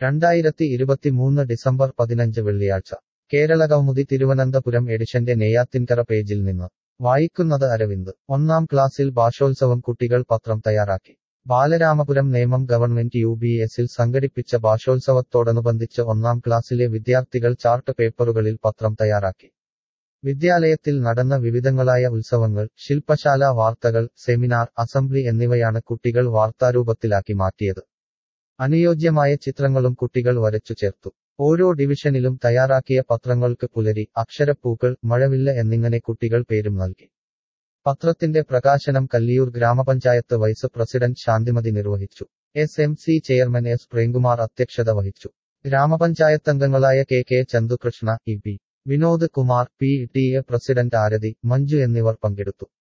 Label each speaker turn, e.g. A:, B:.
A: രണ്ടായിരത്തി ഇരുപത്തിമൂന്ന് ഡിസംബർ പതിനഞ്ച് വെള്ളിയാഴ്ച കേരളകൗമുദി തിരുവനന്തപുരം എഡിഷന്റെ നെയ്യാത്തിൻകര പേജിൽ നിന്ന് വായിക്കുന്നത് അരവിന്ദ് ഒന്നാം ക്ലാസ്സിൽ ഭാഷോത്സവം കുട്ടികൾ പത്രം തയ്യാറാക്കി Balaramapuram Nemam government U B എസിൽ സംഘടിപ്പിച്ച ഭാഷോത്സവത്തോടനുബന്ധിച്ച് ഒന്നാം ക്ലാസ്സിലെ വിദ്യാർത്ഥികൾ ചാർട്ട് പേപ്പറുകളിൽ പത്രം തയ്യാറാക്കി വിദ്യാലയത്തിൽ നടന്ന വിവിധങ്ങളായ ഉത്സവങ്ങൾ ശില്പശാല വാർത്തകൾ സെമിനാർ അസംബ്ലി എന്നിവയാണ് കുട്ടികൾ വാർത്താരൂപത്തിലാക്കി മാറ്റിയത് അനുയോജ്യമായ ചിത്രങ്ങളും കുട്ടികൾ വരച്ചു ചേർത്തു ഓരോ ഡിവിഷനിലും തയ്യാറാക്കിയ പത്രങ്ങൾക്ക് പുലരി അക്ഷരപ്പൂക്കൾ മഴവില്ല എന്നിങ്ങനെ കുട്ടികൾ പേരും നൽകി പത്രത്തിന്റെ പ്രകാശനം കല്ലിയൂർ ഗ്രാമപഞ്ചായത്ത് വൈസ് പ്രസിഡന്റ് ശാന്തിമതി നിർവഹിച്ചു S M C chairman S Premkumar അധ്യക്ഷത വഹിച്ചു ഗ്രാമപഞ്ചായത്തംഗങ്ങളായ K K Chandukrishna E P Vinod Kumar P T A president Arathi Manju എന്നിവർ പങ്കെടുത്തു